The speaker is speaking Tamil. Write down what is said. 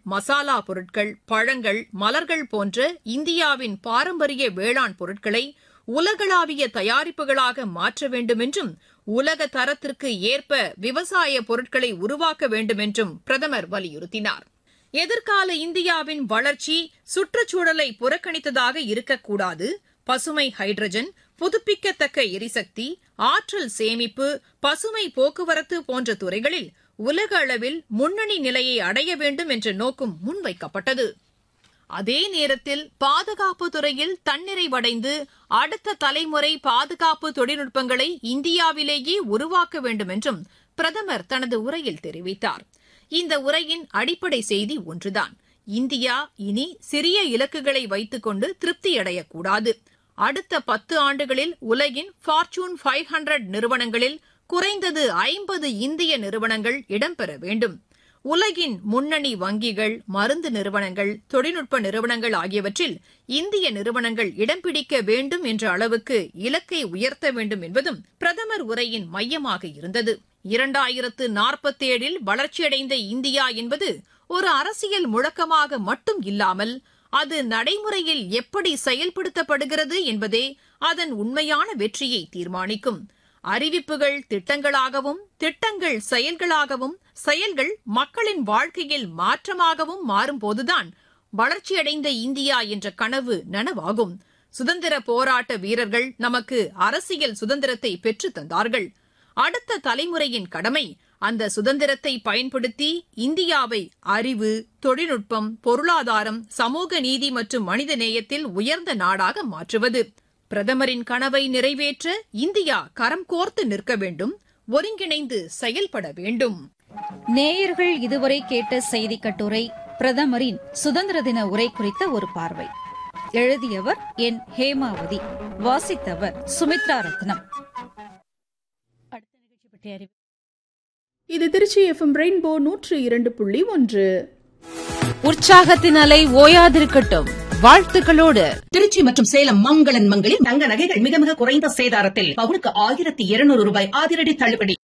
மசாலா பொருட்கள் பழங்கள் மலர்கள் போன்ற இந்தியாவின் பாரம்பரிய வேளாண் பொருட்களை உலகளாவிய தயாரிப்புகளாக மாற்ற வேண்டும் என்றும் உலக தரத்திற்கு ஏற்ப விவசாய பொருட்களை உருவாக்க வேண்டும் என்றும் பிரதமர் வலியுறுத்தினார் எதிர்கால இந்தியாவின் வளர்ச்சி சுற்றுச்சூழலை புறக்கணித்ததாக இருக்கக்கூடாது பசுமை ஹைட்ரஜன் புதுப்பிக்கத்தக்க எரிசக்தி ஆற்றல் சேமிப்பு பசுமை போக்குவரத்து போன்ற துறைகளில் உலக அளவில் முன்னணி நிலையை அடைய வேண்டும் என்ற நோக்கம் முன்வைக்கப்பட்டது அதே நேரத்தில் பாதுகாப்பு துறையில் தன்னிறைவடைந்து அடுத்த தலைமுறை பாதுகாப்பு தொழில்நுட்பங்களை இந்தியாவிலேயே உருவாக்க வேண்டும் என்றும் பிரதமர் தனது உரையில் தெரிவித்தார் இந்த உரையின் அடிப்படை செய்தி ஒன்றுதான் இந்தியா இனி சிறிய இலக்குகளை வைத்துக்கொண்டு திருப்தியடையக்கூடாது அடுத்த பத்து ஆண்டுகளில் உலகின் ஃபார்ச்சூன் ஃபைவ் ஹண்ட்ரட் நிறுவனங்களில் குறைந்தது ஐம்பது இந்திய நிறுவனங்கள் இடம்பெற வேண்டும் உலகின் முன்னணி வங்கிகள் மருந்து நிறுவனங்கள் தொழில்நுட்ப நிறுவனங்கள் ஆகியவற்றில் இந்திய நிறுவனங்கள் இடம் பிடிக்க வேண்டும் என்ற அளவுக்கு இலக்கை உயர்த்த வேண்டும் என்பதும் பிரதமர் உரையின் மையமாக இருந்தது இரண்டாயிரத்து நாற்பத்தேழில் வளர்ச்சியடைந்த இந்தியா என்பது ஒரு அரசியல் முழக்கமாக மட்டும் இல்லாமல் அது நடைமுறையில் எப்படி செயல்படுத்தப்படுகிறது என்பதே அதன் உண்மையான வெற்றியை தீர்மானிக்கும் அறிவிப்புகள் திட்டங்களாகவும் திட்டங்கள் செயல்களாகவும் செயல்கள் மக்களின் வாழ்க்கையில் மாற்றமாகவும் மாறும்போதுதான் வளர்ச்சியடைந்த இந்தியா என்ற கனவு நனவாகும் சுதந்திர போராட்ட வீரர்கள் நமக்கு அரசியல் சுதந்திரத்தை பெற்றுத் தந்தார்கள் அடுத்த தலைமுறையின் கடமை அந்த சுதந்திரத்தை பயன்படுத்தி இந்தியாவை அறிவு தொழில்நுட்பம் பொருளாதாரம் சமூக நீதி மற்றும் மனித நேயத்தில் உயர்ந்த நாடாக மாற்றுவது பிரதமரின் கனவை நிறைவேற்ற இந்தியா கரம் கோர்த்து நிற்க வேண்டும் ஒருங்கிணைந்து செயல்பட வேண்டும் நேயர்கள் இதுவரை கேட்ட செய்தி கட்டுரை பிரதமரின் சுதந்திர தின உரை குறித்த ஒரு பார்வை எழுதியவர் என் ஹேமாவதி வாசித்தவர் சுமித்ரா ரத்னம் அடுத்த நிகழ்ச்சி பற்றிய அறிவி இது திருச்சி எஃப்எம் ரெயின்போ நூற்று இரண்டு புள்ளி ஒன்று உற்சாகத்தின் அலை ஓயாதிருக்கட்டும் வாழ்த்துக்களோடு திருச்சி மற்றும் சேலம் மங்களன் மங்களில் தங்க நகைகள் மிக மிக குறைந்த சேதாரத்தில் பவுனுக்கு ஆயிரத்தி இருநூறு ரூபாய் அதிரடி தள்ளுபடி